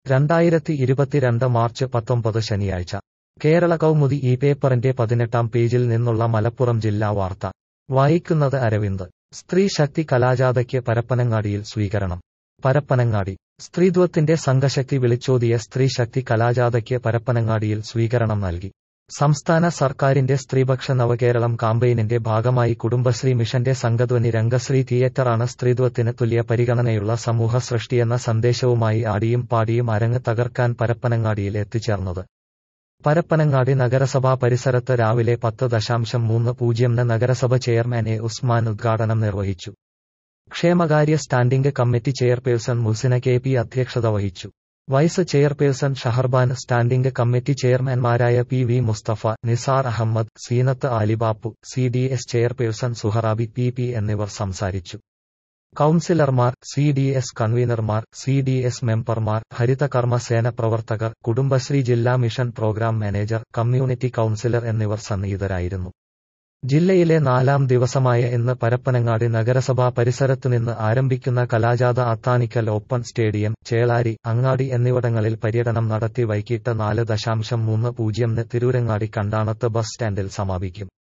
രണ്ടായിരത്തി ഇരുപത്തിരണ്ട് മാർച്ച് പത്തൊമ്പത് ശനിയാഴ്ച കേരള കൗമുദി ഈ പേപ്പറിന്റെ പതിനെട്ടാം പേജിൽ നിന്നുള്ള മലപ്പുറം ജില്ലാ വാർത്ത വായിക്കുന്നത് അരവിന്ദ് സ്ത്രീ ശക്തി കലാജാഥയ്ക്ക് പരപ്പനങ്ങാടിയിൽ സ്വീകരണം പരപ്പനങ്ങാടി സ്ത്രീത്വത്തിന്റെ സംഘശക്തി വിളിച്ചോതിയ സ്ത്രീ ശക്തി കലാജാഥയ്ക്ക് പരപ്പനങ്ങാടിയിൽ സ്വീകരണം നൽകി സംസ്ഥാന സർക്കാരിന്റെ സ്ത്രീപക്ഷ നവകേരളം കാമ്പയിനിന്റെ ഭാഗമായി കുടുംബശ്രീ മിഷന്റെ സംഘധ്വനി രംഗശ്രീ തിയേറ്ററാണ് സ്ത്രീത്വത്തിന് തുല്യ പരിഗണനയുള്ള സമൂഹ സൃഷ്ടിയെന്ന സന്ദേശവുമായി ആടിയും പാടിയും അരങ്ങ് തകർക്കാൻ പരപ്പനങ്ങാടിയിൽ എത്തിച്ചേർന്നത് പരപ്പനങ്ങാടി നഗരസഭാ പരിസരത്ത് രാവിലെ പത്ത് ദശാംശം മൂന്ന് പൂജ്യംന് നഗരസഭ ചെയർമാൻ എ ഉസ്മാൻ ഉദ്ഘാടനം നിർവഹിച്ചു ക്ഷേമകാര്യ standing committee chairperson Musina K P അധ്യക്ഷത വഹിച്ചു vice chairperson Shaharban standing committee ചെയർമാൻമാരായ P V Musthafa Nisar Ahammed Zeenath Alibappu C D S chairperson Suharabi P P എന്നിവർ സംസാരിച്ചു കൌൺസിലർമാർ സി ഡി എസ് കൺവീനർമാർ സി ഡി എസ് മെമ്പർമാർ ഹരിതകർമ്മ സേന പ്രവർത്തകർ കുടുംബശ്രീ ജില്ലാ mission programme manager community counsellor എന്നിവർ സന്നിഹിതരായിരുന്നു ജില്ലയിലെ നാലാം ദിവസമായ ഇന്ന് പരപ്പനങ്ങാടി നഗരസഭാ പരിസരത്തുനിന്ന് ആരംഭിക്കുന്ന കലാജാഥ അത്താണിക്കൽ ഓപ്പൺ സ്റ്റേഡിയം ചേളാരി അങ്ങാടി എന്നിവിടങ്ങളിൽ പര്യടനം നടത്തി വൈകിട്ട് നാല് ദശാംശം മൂന്ന് പൂജ്യംന് തിരൂരങ്ങാടി കണ്ടാണത്ത് ബസ് സ്റ്റാൻഡിൽ സമാപിക്കും